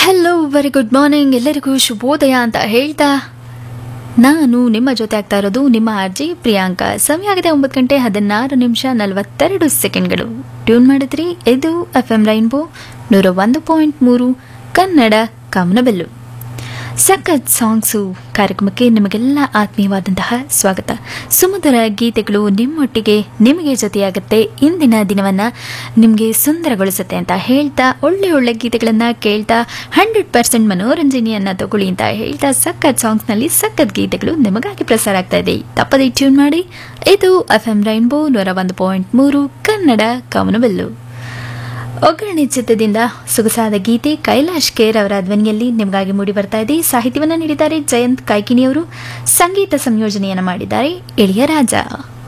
hello very good morning ಎಲ್ಲರಿಗೂ ಶುಭೋದಯ ಅಂತ ಹೇಳ್ತಾ ನಾನು ನಿಮ್ಮ ಜೊತೆ ಆಗ್ತಾ ಇರೋದು ನಿಮ್ಮ ಆರ್ಜಿ ಪ್ರಿಯಾಂಕಾ ಸಮಯ ಆಗಿದೆ ಒಂಬತ್ತು ಗಂಟೆ ಹದಿನಾರು ನಿಮಿಷ ನಲವತ್ತೆರಡು ಸೆಕೆಂಡ್ಗಳು ಟ್ಯೂನ್ ಮಾಡಿದ್ರಿ ಇದು ಎಫ್ ಎಂ ರೈನ್ಬೋ ನೂರ ಒಂದು ಪಾಯಿಂಟ್ ಮೂರು ಕನ್ನಡ ಕಾಮನಬೆಲ್ಲು ಸಖತ್ ಸಾಂಗ್ಸು ಕಾರ್ಯಕ್ರಮಕ್ಕೆ ನಿಮಗೆಲ್ಲ ಆತ್ಮೀಯವಾದಂತಹ ಸ್ವಾಗತ ಸುಮಧುರ ಗೀತೆಗಳು ನಿಮ್ಮೊಟ್ಟಿಗೆ ನಿಮಗೆ ಜೊತೆಯಾಗುತ್ತೆ ಇಂದಿನ ದಿನವನ್ನು ನಿಮಗೆ ಸುಂದರಗೊಳಿಸುತ್ತೆ ಅಂತ ಹೇಳ್ತಾ ಒಳ್ಳೆ ಒಳ್ಳೆ ಗೀತೆಗಳನ್ನು ಕೇಳ್ತಾ ಹಂಡ್ರೆಡ್ ಪರ್ಸೆಂಟ್ ಮನೋರಂಜನೆಯನ್ನು ತಗೊಳ್ಳಿ ಅಂತ ಹೇಳ್ತಾ ಸಖತ್ ಸಾಂಗ್ಸ್ನಲ್ಲಿ ಸಖತ್ ಗೀತೆಗಳು ನಿಮಗಾಗಿ ಪ್ರಸಾರ ಆಗ್ತಾ ಇದೆ ತಪ್ಪದೇ ಟ್ಯೂನ್ ಮಾಡಿ ಇದು ಎಫ್ ಎಂ ರೈನ್ಬೋ ನೂರ ಒಂದು ಪಾಯಿಂಟ್ ಮೂರು ಕನ್ನಡ ಕವನಬೆಲ್ಲು ಒಗ್ಗರಣೆ ಚಿತ್ರದಿಂದ ಸೊಗಸಾದ ಗೀತೆ ಕೈಲಾಶ್ ಕೇರ್ ಅವರ ಧ್ವನಿಯಲ್ಲಿ ನಿಮಗಾಗಿ ಮೂಡಿ ಬರ್ತಾ ಇದೆ ಸಾಹಿತ್ಯವನ್ನು ನೀಡಿದ್ದಾರೆ ಜಯಂತ್ ಕಾಯ್ಕಿಣಿಯವರು ಸಂಗೀತ ಸಂಯೋಜನೆಯನ್ನು ಮಾಡಿದ್ದಾರೆ ಎಳೆಯ ರಾಜ